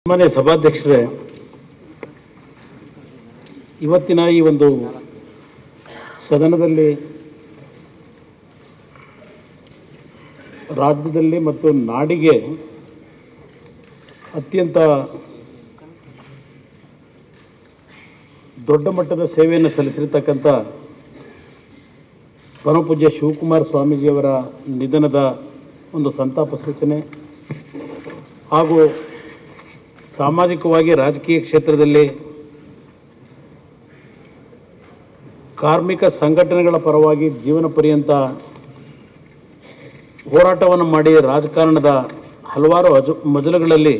ಮಾನ್ಯ ಸಭಾಧ್ಯಕ್ಷರೇ ಇವತ್ತಿನ ಈ ಒಂದು ಸದನದಲ್ಲಿ ರಾಜ್ಯದಲ್ಲಿ ಮತ್ತು ನಾಡಿಗೆ ಅತ್ಯಂತ ದೊಡ್ಡ ಮಟ್ಟದ ಸೇವೆಯನ್ನು ಸಲ್ಲಿಸಿರ್ತಕ್ಕಂಥ ಪರಮಪೂಜ್ಯ ಶಿವಕುಮಾರ ಸ್ವಾಮೀಜಿಯವರ ನಿಧನದ ಒಂದು ಸಂತಾಪ ಸೂಚನೆ ಹಾಗೂ ಸಾಮಾಜಿಕವಾಗಿ ರಾಜಕೀಯ ಕ್ಷೇತ್ರದಲ್ಲಿ ಕಾರ್ಮಿಕ ಸಂಘಟನೆಗಳ ಪರವಾಗಿ ಜೀವನ ಪರ್ಯಂತ ಹೋರಾಟವನ್ನು ಮಾಡಿ ರಾಜಕಾರಣದ ಹಲವಾರು ಅಜು ಮಜಲುಗಳಲ್ಲಿ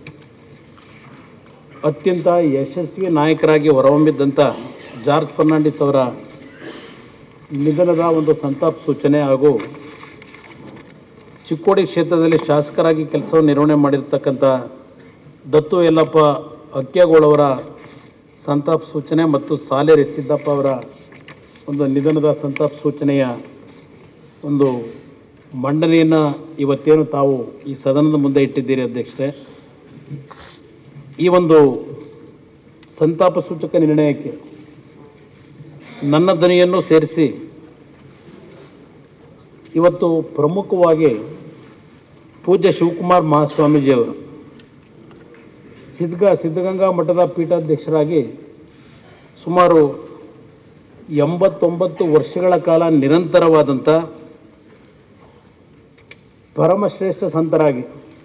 ಅತ್ಯಂತ ಯಶಸ್ವಿ ನಾಯಕರಾಗಿ ಹೊರಹೊಮ್ಮಿದ್ದಂಥ ಜಾರ್ಜ್ ಫರ್ನಾಂಡಿಸ್ ಅವರ ನಿಧನದ ಒಂದು ಸಂತಾಪ ಸೂಚನೆ ಹಾಗೂ ಚಿಕ್ಕೋಡಿ ಕ್ಷೇತ್ರದಲ್ಲಿ ಶಾಸಕರಾಗಿ ಕೆಲಸವನ್ನು ನಿರ್ವಹಣೆ ಮಾಡಿರ್ತಕ್ಕಂಥ ದತ್ತು ಯಲ್ಲಪ್ಪ ಅಕ್ಕಿಯಾಗೋಳವರ ಸಂತಾಪ ಸೂಚನೆ ಮತ್ತು ಸಾಲೇರಿ ಸಿದ್ದಪ್ಪ ಅವರ ಒಂದು ನಿಧನದ ಸಂತಾಪ ಸೂಚನೆಯ ಒಂದು ಮಂಡನೆಯನ್ನು ಇವತ್ತೇನು ತಾವು ಈ ಸದನದ ಮುಂದೆ ಇಟ್ಟಿದ್ದೀರಿ ಅಧ್ಯಕ್ಷರೇ ಈ ಒಂದು ಸಂತಾಪ ಸೂಚಕ ನಿರ್ಣಯಕ್ಕೆ ನನ್ನ ಧ್ವನಿಯನ್ನು ಸೇರಿಸಿ ಇವತ್ತು ಪ್ರಮುಖವಾಗಿ ಪೂಜ್ಯ ಶಿವಕುಮಾರ್ ಮಹಾಸ್ವಾಮೀಜಿಯವರು ಸಿದ್ಧಗ ಸಿದ್ಧಗಂಗಾ ಮಠದ ಪೀಠಾಧ್ಯಕ್ಷರಾಗಿ ಸುಮಾರು ಎಂಬತ್ತೊಂಬತ್ತು ವರ್ಷಗಳ ಕಾಲ ನಿರಂತರವಾದಂಥ ಪರಮಶ್ರೇಷ್ಠ ಸಂತರಾಗಿ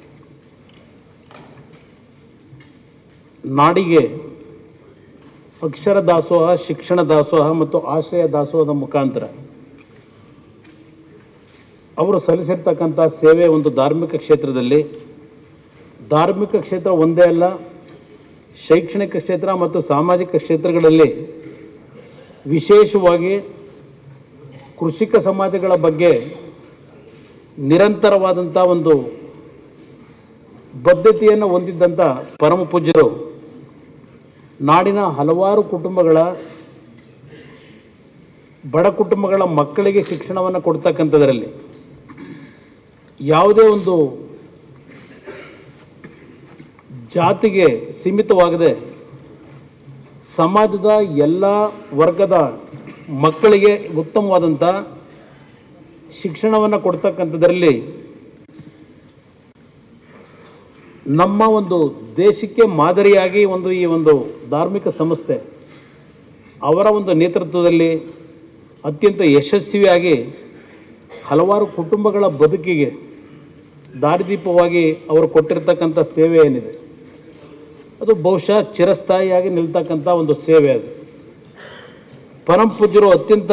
ನಾಡಿಗೆ ಅಕ್ಷರ ದಾಸೋಹ ಶಿಕ್ಷಣ ದಾಸೋಹ ಮತ್ತು ಆಶ್ರಯ ದಾಸೋಹದ ಮುಖಾಂತರ ಅವರು ಸಲ್ಲಿಸಿರ್ತಕ್ಕಂಥ ಸೇವೆ ಒಂದು ಧಾರ್ಮಿಕ ಕ್ಷೇತ್ರದಲ್ಲಿ ಧಾರ್ಮಿಕ ಕ್ಷೇತ್ರ ಒಂದೇ ಅಲ್ಲ ಶೈಕ್ಷಣಿಕ ಕ್ಷೇತ್ರ ಮತ್ತು ಸಾಮಾಜಿಕ ಕ್ಷೇತ್ರಗಳಲ್ಲಿ ವಿಶೇಷವಾಗಿ ಕೃಷಿಕ ಸಮಾಜಗಳ ಬಗ್ಗೆ ನಿರಂತರವಾದಂಥ ಒಂದು ಬದ್ಧತೆಯನ್ನು ಹೊಂದಿದ್ದಂಥ ಪರಮ ಪೂಜ್ಯರು ನಾಡಿನ ಹಲವಾರು ಕುಟುಂಬಗಳ ಬಡ ಕುಟುಂಬಗಳ ಮಕ್ಕಳಿಗೆ ಶಿಕ್ಷಣವನ್ನು ಕೊಡ್ತಕ್ಕಂಥದ್ರಲ್ಲಿ ಯಾವುದೇ ಒಂದು ಜಾತಿಗೆ ಸೀಮಿತವಾಗದೆ ಸಮಾಜದ ಎಲ್ಲ ವರ್ಗದ ಮಕ್ಕಳಿಗೆ ಉತ್ತಮವಾದಂಥ ಶಿಕ್ಷಣವನ್ನು ಕೊಡ್ತಕ್ಕಂಥದ್ರಲ್ಲಿ ನಮ್ಮ ಒಂದು ದೇಶಕ್ಕೆ ಮಾದರಿಯಾಗಿ ಒಂದು ಈ ಒಂದು ಧಾರ್ಮಿಕ ಸಂಸ್ಥೆ ಅವರ ಒಂದು ನೇತೃತ್ವದಲ್ಲಿ ಅತ್ಯಂತ ಯಶಸ್ವಿಯಾಗಿ ಹಲವಾರು ಕುಟುಂಬಗಳ ಬದುಕಿಗೆ ದಾರಿದೀಪವಾಗಿ ಅವರು ಕೊಟ್ಟಿರ್ತಕ್ಕಂಥ ಸೇವೆ ಏನಿದೆ ಅದು ಬಹುಶಃ ಚಿರಸ್ಥಾಯಿಯಾಗಿ ನಿಲ್ತಕ್ಕಂಥ ಒಂದು ಸೇವೆ ಅದು ಪರಂ ಪೂಜ್ಯರು ಅತ್ಯಂತ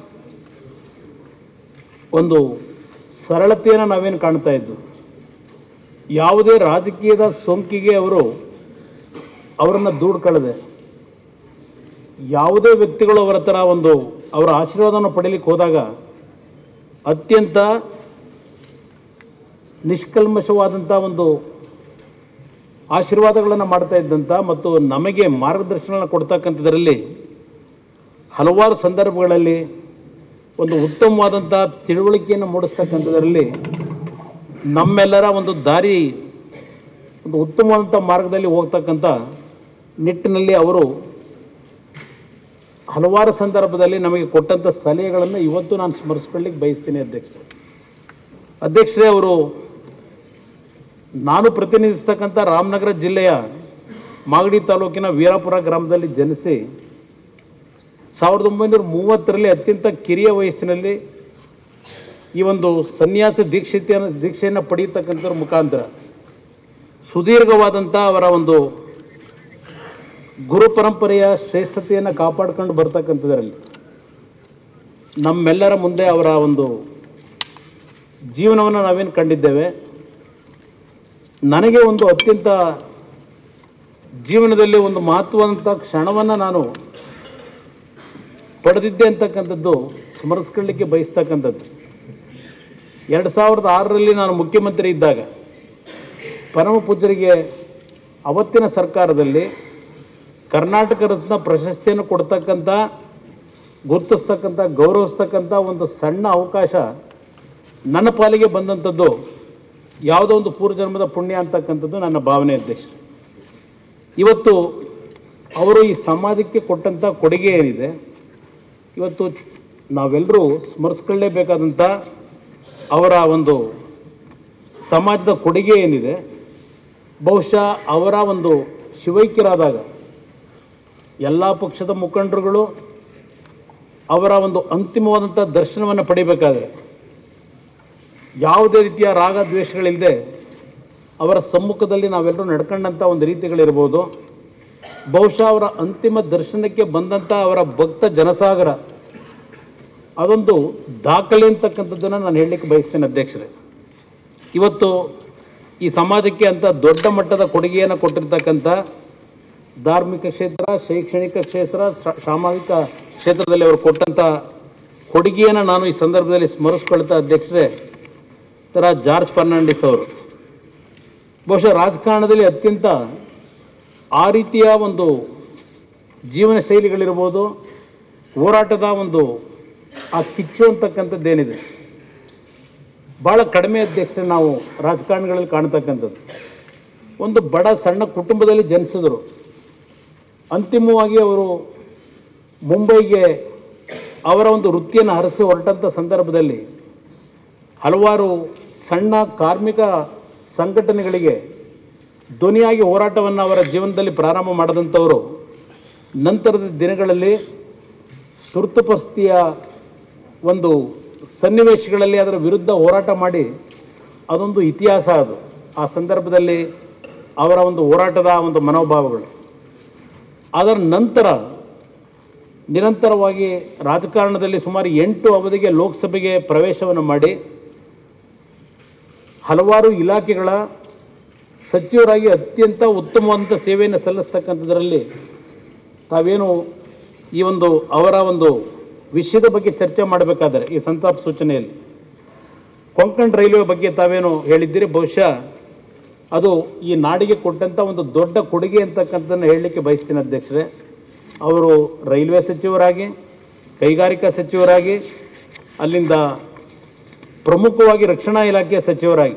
ಒಂದು ಸರಳತೆಯನ್ನು ನಾವೇನು ಕಾಣ್ತಾ ಇದ್ದು ಯಾವುದೇ ರಾಜಕೀಯದ ಸೋಂಕಿಗೆ ಅವರು ಅವರನ್ನು ದೂಡ್ಕೊಳ್ಳದೆ ಯಾವುದೇ ವ್ಯಕ್ತಿಗಳು ಅವರ ಥರ ಒಂದು ಅವರ ಆಶೀರ್ವಾದವನ್ನು ಪಡೀಲಿಕ್ಕೆ ಹೋದಾಗ ಅತ್ಯಂತ ನಿಷ್ಕಲ್ಮಶವಾದಂಥ ಒಂದು ಆಶೀರ್ವಾದಗಳನ್ನು ಮಾಡ್ತಾ ಇದ್ದಂಥ ಮತ್ತು ನಮಗೆ ಮಾರ್ಗದರ್ಶನ ಕೊಡ್ತಕ್ಕಂಥದ್ರಲ್ಲಿ ಹಲವಾರು ಸಂದರ್ಭಗಳಲ್ಲಿ ಒಂದು ಉತ್ತಮವಾದಂಥ ತಿಳುವಳಿಕೆಯನ್ನು ಮೂಡಿಸ್ತಕ್ಕಂಥದ್ರಲ್ಲಿ ನಮ್ಮೆಲ್ಲರ ಒಂದು ದಾರಿ ಒಂದು ಉತ್ತಮವಾದಂಥ ಮಾರ್ಗದಲ್ಲಿ ಹೋಗ್ತಕ್ಕಂಥ ನಿಟ್ಟಿನಲ್ಲಿ ಅವರು ಹಲವಾರು ಸಂದರ್ಭದಲ್ಲಿ ನಮಗೆ ಕೊಟ್ಟಂಥ ಸಲಹೆಗಳನ್ನು ಇವತ್ತು ನಾನು ಸ್ಮರಿಸ್ಕೊಳ್ಳಿಕ್ಕೆ ಬಯಸ್ತೀನಿ ಅಧ್ಯಕ್ಷರೇ ಅಧ್ಯಕ್ಷರೇ ಅವರು ನಾನು ಪ್ರತಿನಿಧಿಸ್ತಕ್ಕಂಥ ರಾಮನಗರ ಜಿಲ್ಲೆಯ ಮಾಗಡಿ ತಾಲೂಕಿನ ವೀರಾಪುರ ಗ್ರಾಮದಲ್ಲಿ ಜನಿಸಿ ಸಾವಿರದ ಒಂಬೈನೂರ ಮೂವತ್ತರಲ್ಲಿ ಅತ್ಯಂತ ಕಿರಿಯ ವಯಸ್ಸಿನಲ್ಲಿ ಈ ಒಂದು ಸನ್ಯಾಸ ದೀಕ್ಷತೆಯನ್ನು ದೀಕ್ಷೆಯನ್ನು ಪಡೆಯತಕ್ಕಂಥವ್ರ ಮುಖಾಂತರ ಸುದೀರ್ಘವಾದಂಥ ಅವರ ಒಂದು ಗುರು ಪರಂಪರೆಯ ಶ್ರೇಷ್ಠತೆಯನ್ನು ಕಾಪಾಡ್ಕೊಂಡು ಬರ್ತಕ್ಕಂಥದ್ರಲ್ಲಿ ನಮ್ಮೆಲ್ಲರ ಮುಂದೆ ಅವರ ಒಂದು ಜೀವನವನ್ನು ನಾವೇನು ಕಂಡಿದ್ದೇವೆ ನನಗೆ ಒಂದು ಅತ್ಯಂತ ಜೀವನದಲ್ಲಿ ಒಂದು ಮಹತ್ವದಂಥ ಕ್ಷಣವನ್ನು ನಾನು ಪಡೆದಿದ್ದೆ ಅಂತಕ್ಕಂಥದ್ದು ಸ್ಮರಿಸ್ಕೊಳ್ಳಿಕ್ಕೆ ಬಯಸ್ತಕ್ಕಂಥದ್ದು ಎರಡು ಸಾವಿರದ ಆರರಲ್ಲಿ ನಾನು ಮುಖ್ಯಮಂತ್ರಿ ಇದ್ದಾಗ ಪರಮ ಪೂಜ್ಯರಿಗೆ ಅವತ್ತಿನ ಸರ್ಕಾರದಲ್ಲಿ ಕರ್ನಾಟಕ ರತ್ನ ಪ್ರಶಸ್ತಿಯನ್ನು ಕೊಡ್ತಕ್ಕಂಥ ಗುರುತಿಸ್ತಕ್ಕಂಥ ಗೌರವಿಸ್ತಕ್ಕಂಥ ಒಂದು ಸಣ್ಣ ಅವಕಾಶ ನನ್ನ ಪಾಲಿಗೆ ಬಂದಂಥದ್ದು ಯಾವುದೋ ಒಂದು ಪೂರ್ವಜನ್ಮದ ಪುಣ್ಯ ಅಂತಕ್ಕಂಥದ್ದು ನನ್ನ ಭಾವನೆ ಅಧ್ಯಕ್ಷ ಇವತ್ತು ಅವರು ಈ ಸಮಾಜಕ್ಕೆ ಕೊಟ್ಟಂಥ ಕೊಡುಗೆ ಏನಿದೆ ಇವತ್ತು ನಾವೆಲ್ಲರೂ ಸ್ಮರಿಸ್ಕೊಳ್ಳೇಬೇಕಾದಂಥ ಅವರ ಒಂದು ಸಮಾಜದ ಕೊಡುಗೆ ಏನಿದೆ ಬಹುಶಃ ಅವರ ಒಂದು ಶಿವೈಕ್ಯರಾದಾಗ ಎಲ್ಲ ಪಕ್ಷದ ಮುಖಂಡರುಗಳು ಅವರ ಒಂದು ಅಂತಿಮವಾದಂಥ ದರ್ಶನವನ್ನು ಪಡಿಬೇಕಾದ್ರೆ ಯಾವುದೇ ರೀತಿಯ ರಾಗ ದ್ವೇಷಗಳಿಲ್ಲದೆ ಅವರ ಸಮ್ಮುಖದಲ್ಲಿ ನಾವೆಲ್ಲರೂ ನಡ್ಕೊಂಡಂಥ ಒಂದು ರೀತಿಗಳಿರ್ಬೋದು ಬಹುಶಃ ಅವರ ಅಂತಿಮ ದರ್ಶನಕ್ಕೆ ಬಂದಂಥ ಅವರ ಭಕ್ತ ಜನಸಾಗರ ಅದೊಂದು ದಾಖಲೆ ಅಂತಕ್ಕಂಥದ್ದನ್ನು ನಾನು ಹೇಳಲಿಕ್ಕೆ ಬಯಸ್ತೇನೆ ಅಧ್ಯಕ್ಷರೇ ಇವತ್ತು ಈ ಸಮಾಜಕ್ಕೆ ಅಂತ ದೊಡ್ಡ ಮಟ್ಟದ ಕೊಡುಗೆಯನ್ನು ಕೊಟ್ಟಿರ್ತಕ್ಕಂಥ ಧಾರ್ಮಿಕ ಕ್ಷೇತ್ರ ಶೈಕ್ಷಣಿಕ ಕ್ಷೇತ್ರ ಸ- ಸಾಮಾಜಿಕ ಕ್ಷೇತ್ರದಲ್ಲಿ ಅವರು ಕೊಟ್ಟಂಥ ಕೊಡುಗೆಯನ್ನು ನಾನು ಈ ಸಂದರ್ಭದಲ್ಲಿ ಸ್ಮರಿಸ್ಕೊಳ್ತಾ ಅಧ್ಯಕ್ಷರೇ ಥರ ಜಾರ್ಜ್ ಫರ್ನಾಂಡಿಸ್ ಅವರು ಬಹುಶಃ ರಾಜಕಾರಣದಲ್ಲಿ ಅತ್ಯಂತ ಆ ರೀತಿಯ ಒಂದು ಜೀವನ ಶೈಲಿಗಳಿರ್ಬೋದು ಹೋರಾಟದ ಒಂದು ಆ ಕಿಚ್ಚು ಅಂತಕ್ಕಂಥದ್ದೇನಿದೆ ಭಾಳ ಕಡಿಮೆ ಅಧ್ಯಕ್ಷ ನಾವು ರಾಜಕಾರಣಗಳಲ್ಲಿ ಕಾಣ್ತಕ್ಕಂಥದ್ದು ಒಂದು ಬಡ ಸಣ್ಣ ಕುಟುಂಬದಲ್ಲಿ ಜನಿಸಿದರು ಅಂತಿಮವಾಗಿ ಅವರು ಮುಂಬೈಗೆ ಅವರ ಒಂದು ವೃತ್ತಿಯನ್ನು ಹರಸಿ ಹೊರಟಂಥ ಸಂದರ್ಭದಲ್ಲಿ ಹಲವಾರು ಸಣ್ಣ ಕಾರ್ಮಿಕ ಸಂಘಟನೆಗಳಿಗೆ ಧ್ವನಿಯಾಗಿ ಹೋರಾಟವನ್ನು ಅವರ ಜೀವನದಲ್ಲಿ ಪ್ರಾರಂಭ ಮಾಡಿದಂಥವರು ನಂತರದ ದಿನಗಳಲ್ಲಿ ತುರ್ತು ಪರಿಸ್ಥಿತಿಯ ಒಂದು ಸನ್ನಿವೇಶಗಳಲ್ಲಿ ಅದರ ವಿರುದ್ಧ ಹೋರಾಟ ಮಾಡಿ ಅದೊಂದು ಇತಿಹಾಸ ಅದು ಆ ಸಂದರ್ಭದಲ್ಲಿ ಅವರ ಒಂದು ಹೋರಾಟದ ಒಂದು ಮನೋಭಾವಗಳು ಅದರ ನಂತರ ನಿರಂತರವಾಗಿ ರಾಜಕಾರಣದಲ್ಲಿ ಸುಮಾರು ಎಂಟು ಅವಧಿಗೆ ಲೋಕಸಭೆಗೆ ಪ್ರವೇಶವನ್ನು ಮಾಡಿ ಹಲವಾರು ಇಲಾಖೆಗಳ ಸಚಿವರಾಗಿ ಅತ್ಯಂತ ಉತ್ತಮವಾದಂಥ ಸೇವೆಯನ್ನು ಸಲ್ಲಿಸ್ತಕ್ಕಂಥದ್ರಲ್ಲಿ ತಾವೇನು ಈ ಒಂದು ಅವರ ಒಂದು ವಿಷಯದ ಬಗ್ಗೆ ಚರ್ಚೆ ಮಾಡಬೇಕಾದರೆ ಈ ಸಂತಾಪ ಸೂಚನೆಯಲ್ಲಿ ಕೊಂಕಣ್ ರೈಲ್ವೆ ಬಗ್ಗೆ ತಾವೇನು ಹೇಳಿದ್ದೀರಿ ಬಹುಶಃ ಅದು ಈ ನಾಡಿಗೆ ಕೊಟ್ಟಂಥ ಒಂದು ದೊಡ್ಡ ಕೊಡುಗೆ ಅಂತಕ್ಕಂಥದ್ದನ್ನು ಹೇಳಲಿಕ್ಕೆ ಬಯಸ್ತೀನಿ ಅಧ್ಯಕ್ಷರೇ ಅವರು ರೈಲ್ವೆ ಸಚಿವರಾಗಿ ಕೈಗಾರಿಕಾ ಸಚಿವರಾಗಿ ಅಲ್ಲಿಂದ ಪ್ರಮುಖವಾಗಿ ರಕ್ಷಣಾ ಇಲಾಖೆಯ ಸಚಿವರಾಗಿ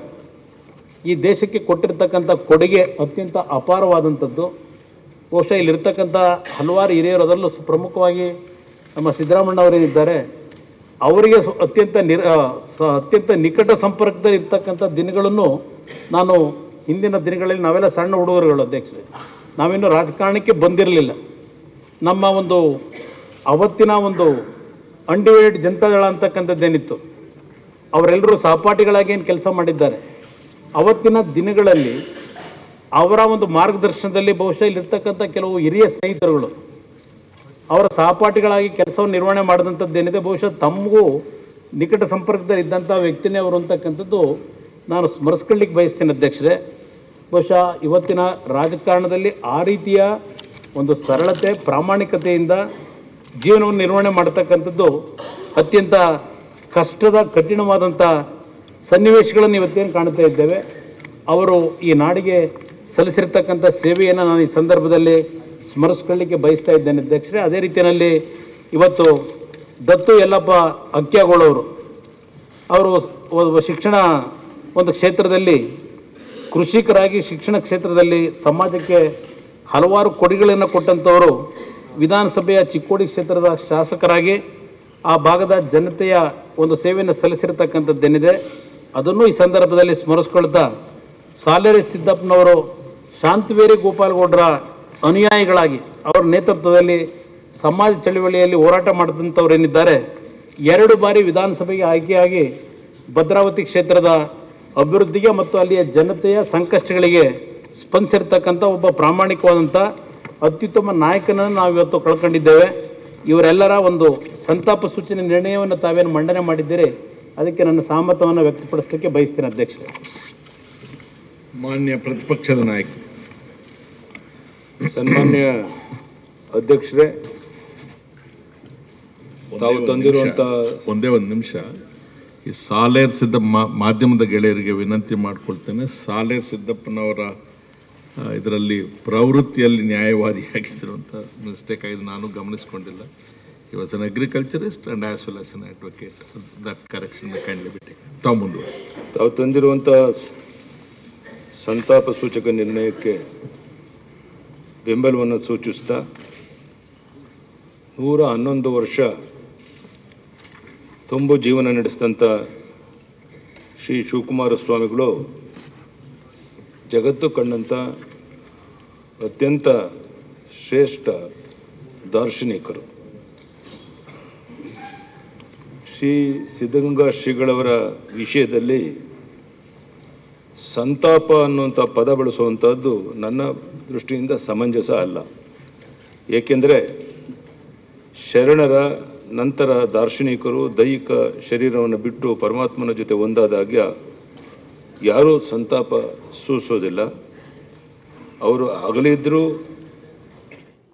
ಈ ದೇಶಕ್ಕೆ ಕೊಟ್ಟಿರ್ತಕ್ಕಂಥ ಕೊಡುಗೆ ಅತ್ಯಂತ ಅಪಾರವಾದಂಥದ್ದು ಬಹುಶಃ ಇಲ್ಲಿರ್ತಕ್ಕಂಥ ಹಲವಾರು ಹಿರಿಯರು ಅದರಲ್ಲೂ ಸು- ಪ್ರಮುಖವಾಗಿ ನಮ್ಮ ಸಿದ್ದರಾಮಣ್ಣ ಅವರೇನಿದ್ದಾರೆ ಅವರಿಗೆ ಸು- ಅತ್ಯಂತ ನಿರ್ ಆ, ಸ ಅತ್ಯಂತ ನಿಕಟ ಸಂಪರ್ಕದಲ್ಲಿ ಇರ್ತಕ್ಕಂಥ ದಿನಗಳನ್ನು ನಾನು ಹಿಂದಿನ ದಿನಗಳಲ್ಲಿ ನಾವೆಲ್ಲ ಸಣ್ಣ ಹುಡುಗರುಗಳು ಅಧ್ಯಕ್ಷರೇ ನಾವಿನ್ನೂ ರಾಜಕಾರಣಕ್ಕೆ ಬಂದಿರಲಿಲ್ಲ ನಮ್ಮ ಒಂದು ಅವತ್ತಿನ ಒಂದು ಅನ್ಡಿವೈಡೆಡ್ ಜನತಾದಳ ಅಂತಕ್ಕಂಥದ್ದೇನಿತ್ತು ಅವರೆಲ್ಲರೂ ಸಹಪಾಠಿಗಳಾಗಿ ಏನು ಕೆಲಸ ಮಾಡಿದ್ದಾರೆ ಅವತ್ತಿನ ದಿನಗಳಲ್ಲಿ ಅವರ ಒಂದು ಮಾರ್ಗದರ್ಶನದಲ್ಲಿ ಬಹುಶಃ ಇಲ್ಲಿರ್ತಕ್ಕಂಥ ಕೆಲವು ಹಿರಿಯ ಸ್ನೇಹಿತರುಗಳು ಅವರ ಸಹಪಾಠಿಗಳಾಗಿ ಕೆಲಸವನ್ನು ನಿರ್ವಹಣೆ ಮಾಡಿದಂಥದ್ದೇನಿದೆ ಬಹುಶಃ ತಮಗೂ ನಿಕಟ ಸಂಪರ್ಕದಲ್ಲಿ ಇದ್ದಂಥ ವ್ಯಕ್ತಿನೇ ಅವರು ಅಂತಕ್ಕಂಥದ್ದು ನಾನು ಸ್ಮರಿಸ್ಕೊಳ್ಳಿಕ್ಕೆ ಬಯಸ್ತೇನೆ ಅಧ್ಯಕ್ಷರೇ ಬಹುಶಃ ಇವತ್ತಿನ ರಾಜಕಾರಣದಲ್ಲಿ ಆ ರೀತಿಯ ಒಂದು ಸರಳತೆ ಪ್ರಾಮಾಣಿಕತೆಯಿಂದ ಜೀವನವನ್ನು ನಿರ್ವಹಣೆ ಮಾಡ್ತಕ್ಕಂಥದ್ದು ಅತ್ಯಂತ ಕಷ್ಟದ ಕಠಿಣವಾದಂಥ ಸನ್ನಿವೇಶಗಳನ್ನು ಇವತ್ತೇನು ಕಾಣ್ತಾ ಇದ್ದೇವೆ ಅವರು ಈ ನಾಡಿಗೆ ಸಲ್ಲಿಸಿರ್ತಕ್ಕಂಥ ಸೇವೆಯನ್ನು ನಾನು ಈ ಸಂದರ್ಭದಲ್ಲಿ ಸ್ಮರಿಸ್ಕೊಳ್ಳಿಕ್ಕೆ ಬಯಸ್ತಾ ಇದ್ದೇನೆ ಅಧ್ಯಕ್ಷರೇ ಅದೇ ರೀತಿಯಲ್ಲಿ ಇವತ್ತು ದತ್ತು ಯಲ್ಲಪ್ಪ ಅಕ್ಯಾಗೋಳವರು ಅವರು ಒಬ್ಬ ಶಿಕ್ಷಣ ಒಂದು ಕ್ಷೇತ್ರದಲ್ಲಿ ಕೃಷಿಕರಾಗಿ ಶಿಕ್ಷಣ ಕ್ಷೇತ್ರದಲ್ಲಿ ಸಮಾಜಕ್ಕೆ ಹಲವಾರು ಕೊಡುಗೆಗಳನ್ನು ಕೊಟ್ಟಂಥವರು ವಿಧಾನಸಭೆಯ ಚಿಕ್ಕೋಡಿ ಕ್ಷೇತ್ರದ ಶಾಸಕರಾಗಿ ಆ ಭಾಗದ ಜನತೆಯ ಒಂದು ಸೇವೆಯನ್ನು ಸಲ್ಲಿಸಿರ್ತಕ್ಕಂಥದ್ದೇನಿದೆ ಅದನ್ನು ಈ ಸಂದರ್ಭದಲ್ಲಿ ಸ್ಮರಿಸ್ಕೊಳ್ತಾ ಸಾಲೇರಿ ಸಿದ್ದಪ್ಪನವರು ಶಾಂತವೇರಿ ಗೋಪಾಲಗೌಡರ ಅನುಯಾಯಿಗಳಾಗಿ ಅವರ ನೇತೃತ್ವದಲ್ಲಿ ಸಮಾಜ ಚಳವಳಿಯಲ್ಲಿ ಹೋರಾಟ ಮಾಡಿದಂಥವ್ರು ಏನಿದ್ದಾರೆ ಎರಡು ಬಾರಿ ವಿಧಾನಸಭೆಗೆ ಆಯ್ಕೆಯಾಗಿ ಭದ್ರಾವತಿ ಕ್ಷೇತ್ರದ ಅಭಿವೃದ್ಧಿಗೆ ಮತ್ತು ಅಲ್ಲಿಯ ಜನತೆಯ ಸಂಕಷ್ಟಗಳಿಗೆ ಸ್ಪಂದಿಸಿರ್ತಕ್ಕಂಥ ಒಬ್ಬ ಪ್ರಾಮಾಣಿಕವಾದಂಥ ಅತ್ಯುತ್ತಮ ನಾಯಕನನ್ನು ನಾವು ಇವತ್ತು ಕಳ್ಕೊಂಡಿದ್ದೇವೆ ಇವರೆಲ್ಲರ ಒಂದು ಸಂತಾಪ ಸೂಚನೆ ನಿರ್ಣಯವನ್ನು ತಾವೇನು ಮಂಡನೆ ಮಾಡಿದ್ದೀರಿ ಅದಕ್ಕೆ ನನ್ನ ಸಹಮತವನ್ನು ವ್ಯಕ್ತಪಡಿಸಲಿಕ್ಕೆ ಬಯಸ್ತೀನಿ ಅಧ್ಯಕ್ಷರೇ ಮಾನ್ಯ ಪ್ರತಿಪಕ್ಷದ ನಾಯಕ ಸನ್ಮಾನ್ಯ ಅಧ್ಯಕ್ಷರೇ ಒಂದೇ ತಾವು ಒಂದು ತಂದಿರುವಂತ ನಿಮಿಷ, ಒಂದೇ ಒಂದು ನಿಮಿಷ ಈ ಸಾಲೇರ್ ಸಿದ್ದ ಮಾ- ಮಾಧ್ಯಮದ ಗೆಳೆಯರಿಗೆ ವಿನಂತಿ ಮಾಡ್ಕೊಳ್ತೇನೆ ಸಾಲೇರ್ ಸಿದ್ದಪ್ಪನವರ ಇದರಲ್ಲಿ ಪ್ರವೃತ್ತಿಯಲ್ಲಿ ನ್ಯಾಯವಾದಿಯಾಗಿದ್ದರು ಅಂತ ಮಿಸ್ಟೇಕ್ ಆಗಿದೆ ನಾನು ಗಮನಿಸ್ಕೊಂಡಿಲ್ಲ he was an agriculturist and as well as an advocate that correction kindly ಬಿಟ್ಟೆ ತಾವು ಮುಂದುವರಿಸಿ ತಾವು ತಂದಿರುವಂತ ಸ- ಸಂತಾಪ ಸೂಚಕ ನಿರ್ಣಯಕ್ಕೆ ಬೆಂಬಲವನ್ನು ಸೂಚಿಸ್ತಾ ನೂರ ಹನ್ನೊಂದು ವರ್ಷ ತುಂಬು ಜೀವನ ನಡೆಸಿದಂಥ ಶ್ರೀ ಶಿವಕುಮಾರ ಸ್ವಾಮಿಗಳು ಜಗತ್ತು ಕಂಡಂಥ ಅತ್ಯಂತ ಶ್ರೇಷ್ಠ ದಾರ್ಶನಿಕರು ಶ್ರೀ ಸಿದ್ಧಗಂಗಾ ಶ್ರೀಗಳವರ ವಿಷಯದಲ್ಲಿ ಸಂತಾಪ ಅನ್ನುವಂಥ ಪದ ಬಳಸುವಂಥದ್ದು ನನ್ನ ದೃಷ್ಟಿಯಿಂದ ಸಮಂಜಸ ಅಲ್ಲ ಏಕೆಂದರೆ ಶರಣರ ನಂತರ ದಾರ್ಶನಿಕರು ದೈಹಿಕ ಶರೀರವನ್ನು ಬಿಟ್ಟು ಪರಮಾತ್ಮನ ಜೊತೆ ಒಂದಾದಾಗ ಯಾರೂ ಸಂತಾಪ ಸೂಸೋದಿಲ್ಲ ಅವರು ಅಗಲಿದ್ದರೂ